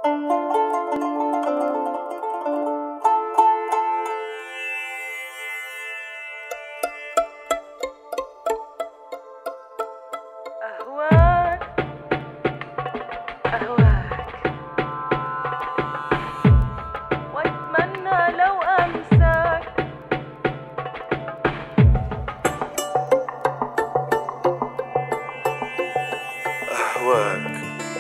أهواك أهواك وأتمنى لو أنساك أهواك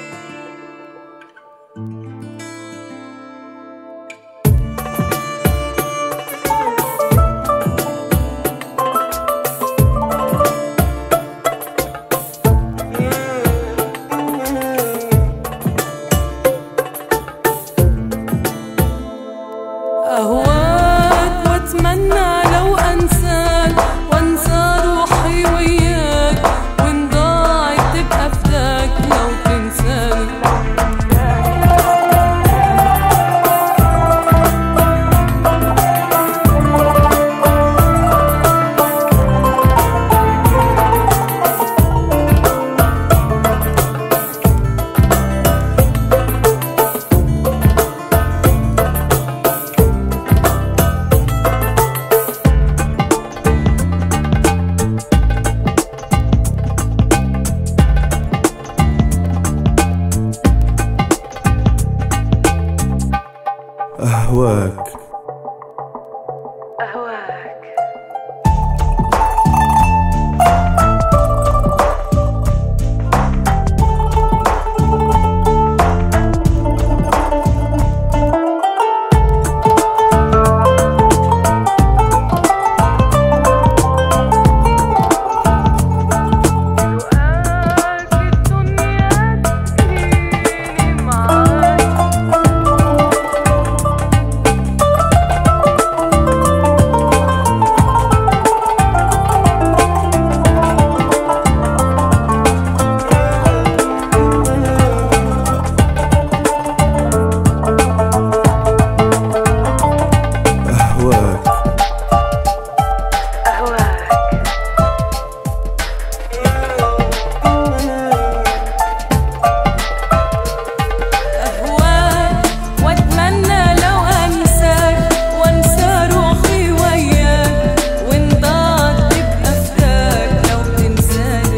أهواك وأتمنى لو أنساك وأنسى روحي وياك وإن ضاعت تبقى فداك لو تنساني أهواك أهواك لقاك الدنيا تجيني معاك أهواك أهواك أهواك وأتمنى لو أنساك وأنسى روحي وياك وإن ضاعت تبقى فداك لو تنساني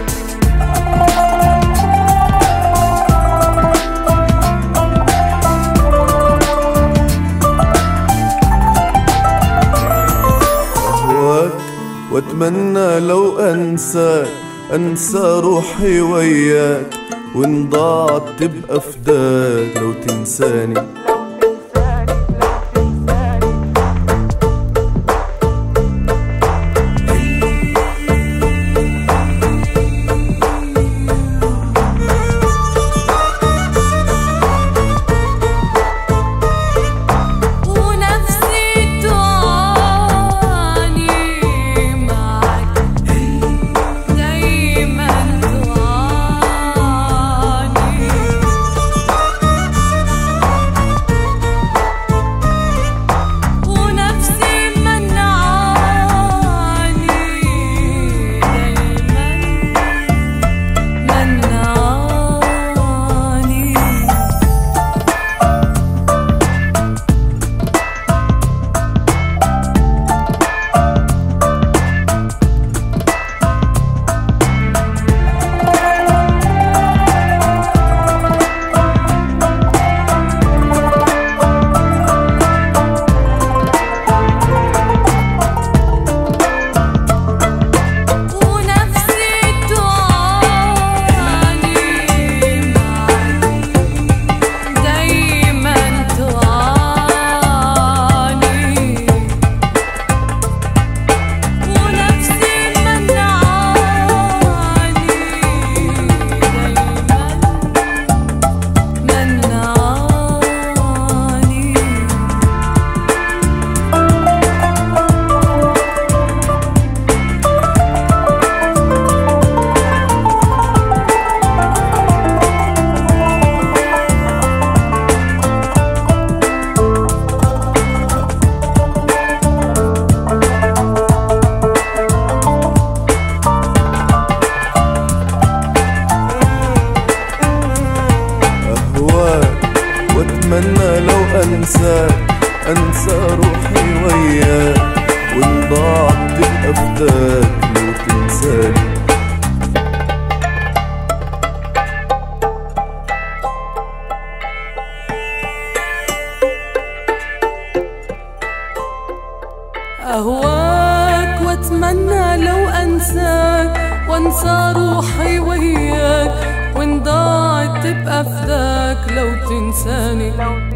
أهواك وأتمنى لو أنساك أنسى روحي وياك وإن ضاعت تبقى فداك لو تنساني تنساني لا تنساني ونفسي تعاني معك دايما تعاني انساك انسى روحي وياك وان ضاعت تبقى فداك لو تنساني أهواك وأتمنى لو أنساك وأنسى روحي وياك وإن ضاعت تبقى فداك لو تنساني